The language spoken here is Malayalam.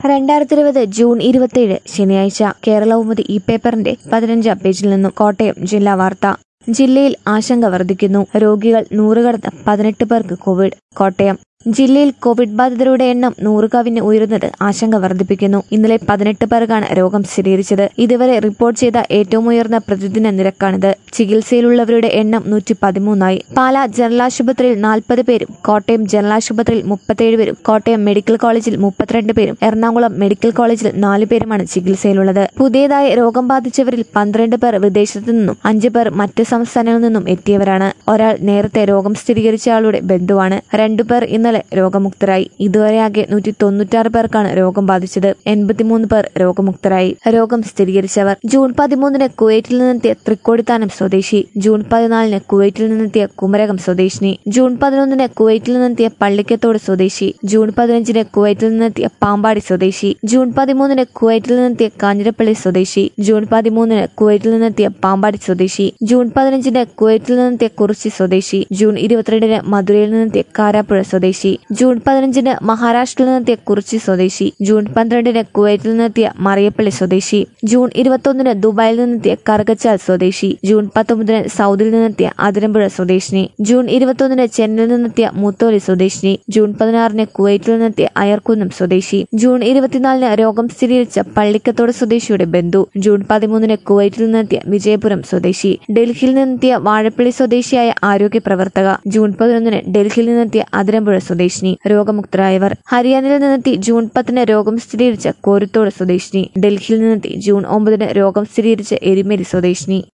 രണ്ടായിരത്തി ഇരുപത് ജൂൺ ഇരുപത്തിയേഴ് ശനിയാഴ്ച കേരളകൗമുദി ഈ പേപ്പറിന്റെ പതിനഞ്ചാം പേജിൽ നിന്നും കോട്ടയം ജില്ലാ വാർത്ത ജില്ലയിൽ ആശങ്ക വർദ്ധിക്കുന്നു രോഗികൾ നൂറ് കടന്ന് പതിനെട്ട് പേർക്ക് കോവിഡ് കോട്ടയം ജില്ലയിൽ കോവിഡ് ബാധിതരുടെ എണ്ണം നൂറ് കവിഞ്ഞ് ഉയരുന്നത് ആശങ്ക വർദ്ധിപ്പിക്കുന്നു ഇന്നലെ പതിനെട്ട് പേർക്കാണ് രോഗം സ്ഥിരീകരിച്ചത് ഇതുവരെ റിപ്പോർട്ട് ചെയ്ത ഏറ്റവും ഉയർന്ന പ്രതിദിന നിരക്കാണിത് ചികിത്സയിലുള്ളവരുടെ എണ്ണം നൂറ്റി പതിമൂന്നായി പാലാ ജനറൽ ആശുപത്രിയിൽ നാൽപ്പത് പേരും കോട്ടയം ജനറൽ ആശുപത്രിയിൽ മുപ്പത്തേഴ് പേരും കോട്ടയം മെഡിക്കൽ കോളേജിൽ മുപ്പത്തിരണ്ട് പേരും എറണാകുളം മെഡിക്കൽ കോളേജിൽ നാല് പേരുമാണ് ചികിത്സയിലുള്ളത് പുതിയതായി രോഗം ബാധിച്ചവരിൽ പന്ത്രണ്ട് പേർ വിദേശത്തു നിന്നും അഞ്ച് പേർ മറ്റ് സംസ്ഥാനങ്ങളിൽ നിന്നും എത്തിയവരാണ് ഒരാൾ നേരത്തെ രോഗം സ്ഥിരീകരിച്ച ആളുടെ ബന്ധുവാണ് രണ്ടുപേർ ഇന്നലെ രോഗമുക്തരായി ഇതുവരെയാകെ നൂറ്റി തൊണ്ണൂറ്റാറ് പേർക്കാണ് രോഗം ബാധിച്ചത് എൺപത്തിമൂന്ന് പേർ രോഗമുക്തരായി രോഗം സ്ഥിരീകരിച്ചവർ ജൂൺ പതിമൂന്നിന് കുവൈറ്റിൽ നിന്നെത്തിയ തൃക്കോടിത്താനം സ്വദേശി ജൂൺ പതിനാലിന് കുവൈറ്റിൽ നിന്നെത്തിയ കുമരകം സ്വദേശിനി ജൂൺ പതിനൊന്നിന് കുവൈറ്റിൽ നിന്നെത്തിയ പള്ളിക്കത്തോട് സ്വദേശി ജൂൺ പതിനഞ്ചിന് കുവൈറ്റിൽ നിന്നെത്തിയ പാമ്പാടി സ്വദേശി ജൂൺ പതിമൂന്നിന് കുവൈറ്റിൽ നിന്നെത്തിയ കാഞ്ഞിരപ്പള്ളി സ്വദേശി ജൂൺ പതിമൂന്നിന് കുവൈറ്റിൽ നിന്നെത്തിയ പാമ്പാടി സ്വദേശി ജൂൺ പതിനഞ്ചിന് കുവൈറ്റിൽ നിന്നെത്തിയ കുറിച്ചി സ്വദേശി ജൂൺ ഇരുപത്തിരണ്ടിന് മധുരയിൽ നിന്നെത്തിയ കാരാപ്പുഴ സ്വദേശി ജൂൺ പതിനഞ്ചിന് മഹാരാഷ്ട്രയിൽ നിന്നെത്തിയ കുറിച്ചി സ്വദേശി ജൂൺ പന്ത്രണ്ടിന് കുവൈറ്റിൽ നിന്നെത്തിയ മറിയപ്പള്ളി സ്വദേശി ജൂൺ ഇരുപത്തൊന്നിന് ദുബായിൽ നിന്നെത്തിയ കറുകച്ചാൽ സ്വദേശി ജൂൺ പത്തൊമ്പതിന് സൗദിയിൽ നിന്നെത്തിയ അതിരമ്പുഴ സ്വദേശിനി ജൂൺ ഇരുപത്തൊന്നിന് ചെന്നൈയിൽ നിന്നെത്തിയ മുത്തോലി സ്വദേശിനി ജൂൺ പതിനാറിന് കുവൈറ്റിൽ നിന്നെത്തിയ അയർക്കുന്നം സ്വദേശി ജൂൺ ഇരുപത്തിനാലിന് രോഗം സ്ഥിരീകരിച്ച പള്ളിക്കത്തോട് സ്വദേശിയുടെ ബന്ധു ജൂൺ പതിമൂന്നിന് കുവൈറ്റിൽ നിന്നെത്തിയ വിജയപുരം സ്വദേശി ഡൽഹിയിൽ നിന്നെത്തിയ വാഴപ്പള്ളി സ്വദേശിയായ ആരോഗ്യ പ്രവർത്തക ജൂൺ പതിനൊന്നിന് ഡൽഹിയിൽ നിന്നെത്തിയ അതിരമ്പുഴ സ്വദേശിനി രോഗമുക്തരായവർ ഹരിയാനയിൽ നിന്നെത്തി ജൂൺ പത്തിന് രോഗം സ്ഥിരീകരിച്ച കോരുത്തോട് സ്വദേശിനി ഡൽഹിയിൽ നിന്നെത്തി ജൂൺ ഒമ്പതിന് രോഗം സ്ഥിരീകരിച്ച എരുമേലി സ്വദേശിനി